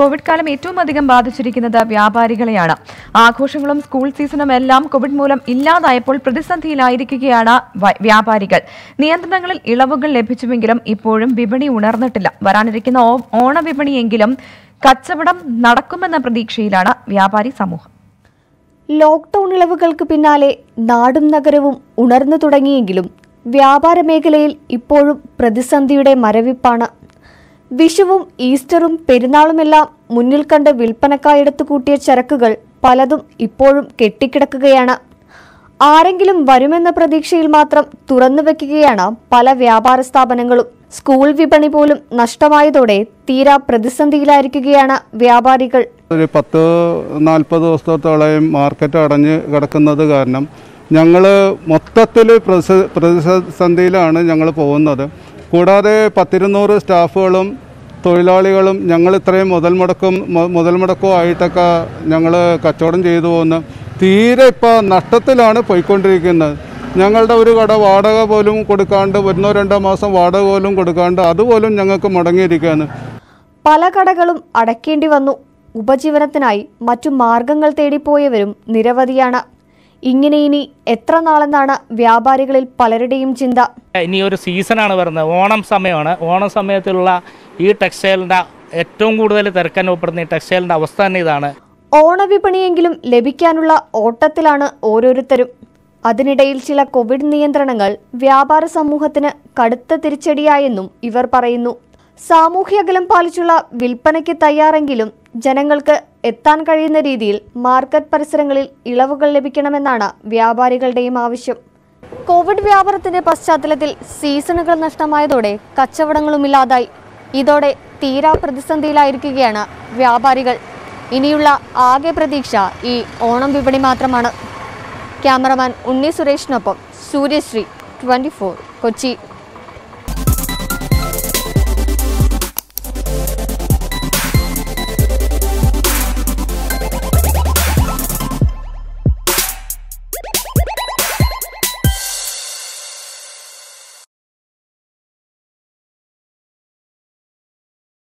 Covid കാലം ഏറ്റവും അധികം ബാധിച്ചിരിക്കുന്നത് വ്യാപാരികളെയാണ് ആഘോഷങ്ങളും സ്കൂൾ സീസണും എല്ലാം കോവിഡ് മൂലം ഇല്ലാതായപ്പോൾ പ്രതിസന്ധിയിലായിരിക്കുകയാണ് വ- വ്യാപാരികൾ നിയന്ത്രണങ്ങളിൽ ഇളവുകൾ ലഭിച്ചുവെങ്കിലും ഇപ്പോഴും വിപണി ഉണർന്നിട്ടില്ല വരാനിരിക്കുന്ന ഓ- ഓണവിപണിയെങ്കിലും കച്ചവടം നടക്കുമെന്ന പ്രതീക്ഷയിലാണ് വ്യാപാരി സമൂഹം ലോക്ക്ഡൌൺ ഇളവുകൾക്ക് പിന്നാലെ നാടും നഗരവും ഉണർന്നു തുടങ്ങിയെങ്കിലും വ്യാപാര മേഖലയിൽ ഇപ്പോഴും പ്രതിസന്ധിയുടെ മരവിപ്പാണ് വിഷുവും ഈസ്റ്ററും പെരുന്നാളുമെല്ലാം മുന്നിൽ കണ്ട് വിൽപ്പനക്കായെടുത്തു കൂട്ടിയ ചരക്കുകൾ പലതും ഇപ്പോഴും കെട്ടിക്കിടക്കുകയാണ് ആരെങ്കിലും വരുമെന്ന പ്രതീക്ഷയിൽ മാത്രം തുറന്നു വെക്കുകയാണ് പല വ്യാപാര സ്ഥാപനങ്ങളും സ്കൂൾ വിപണി പോലും നഷ്ടമായതോടെ തീരാ പ്രതിസന്ധിയിലായിരിക്കുകയാണ് വ്യാപാരികൾ ഒരു പത്ത് നാൽപ്പത് ദിവസത്തോളം മാർക്കറ്റ് അടഞ്ഞ് കിടക്കുന്നത് കാരണം ഞങ്ങൾ മൊത്തത്തിൽ പ്രതിസ- പ്രതിസന്ധിയിലാണ് ഞങ്ങൾ പോകുന്നത് കൂടാതെ പത്തിരുന്നൂറ് സ്റ്റാഫുകളും തൊഴിലാളികളും ഞങ്ങൾ ഇത്രയും മുതൽ മുടക്കും മു- മുതൽ മുടക്കും ആയിട്ടൊക്കെ ഞങ്ങൾ കച്ചവടം ചെയ്തു പോകുന്നു തീരെ ഇപ്പോൾ നഷ്ടത്തിലാണ് പോയിക്കൊണ്ടിരിക്കുന്നത് ഞങ്ങളുടെ ഒരു കട വാടക പോലും കൊടുക്കാണ്ട് ഒന്നോ രണ്ടോ മാസം വാടക പോലും കൊടുക്കാണ്ട് അതുപോലും ഞങ്ങൾക്ക് മുടങ്ങിയിരിക്കുകയാണ് പല കടകളും അടയ്ക്കേണ്ടി വന്നു ഉപജീവനത്തിനായി മറ്റു മാർഗങ്ങൾ തേടിപ്പോയവരും നിരവധിയാണ് ഇങ്ങനെ ഇനി എത്ര നാളെന്നാണ് വ്യാപാരികളിൽ പലരുടെയും ചിന്ത ഇനി ഒരു സീസണാണ് വരുന്നത് ഓണം സമയമാണ് ഓണം സമയത്തുള്ള ഈ ടെക്സ്റ്റൈലിൻ്റെ ഏറ്റവും കൂടുതൽ തിരക്കനുഭവപ്പെടുന്ന ഈ ടെക്സ്റ്റൈലിൻ്റെ അവസ്ഥ തന്നെ ഇതാണ് ഓണവിപണിയെങ്കിലും ലഭിക്കാനുള്ള ഓട്ടത്തിലാണ് ഓരോരുത്തരും അതിനിടയിൽ ചില കോവിഡ് നിയന്ത്രണങ്ങൾ വ്യാപാര സമൂഹത്തിന് കടുത്ത തിരിച്ചടിയായെന്നും ഇവർ പറയുന്നു സാമൂഹ്യ അകലം പാലിച്ചുള്ള വിൽപ്പനയ്ക്ക് തയ്യാറെങ്കിലും ജനങ്ങൾക്ക് എത്താൻ കഴിയുന്ന രീതിയിൽ മാർക്കറ്റ് പരിസരങ്ങളിൽ ഇളവുകൾ ലഭിക്കണമെന്നാണ് വ്യാപാരികളുടെയും ആവശ്യം കോവിഡ് വ്യാപാരത്തിന്റെ പശ്ചാത്തലത്തിൽ സീസണുകൾ നഷ്ടമായതോടെ കച്ചവടങ്ങളുമില്ലാതായി ഇതോടെ തീരാ പ്രതിസന്ധിയിലായിരിക്കുകയാണ് വ്യാപാരികൾ ഇനിയുള്ള ആകെ പ്രതീക്ഷ ഈ ഓണം വിപണി മാത്രമാണ് ക്യാമറമാൻ ഉണ്ണി സുരേഷിനൊപ്പം സൂര്യശ്രീ ട്വന്റി കൊച്ചി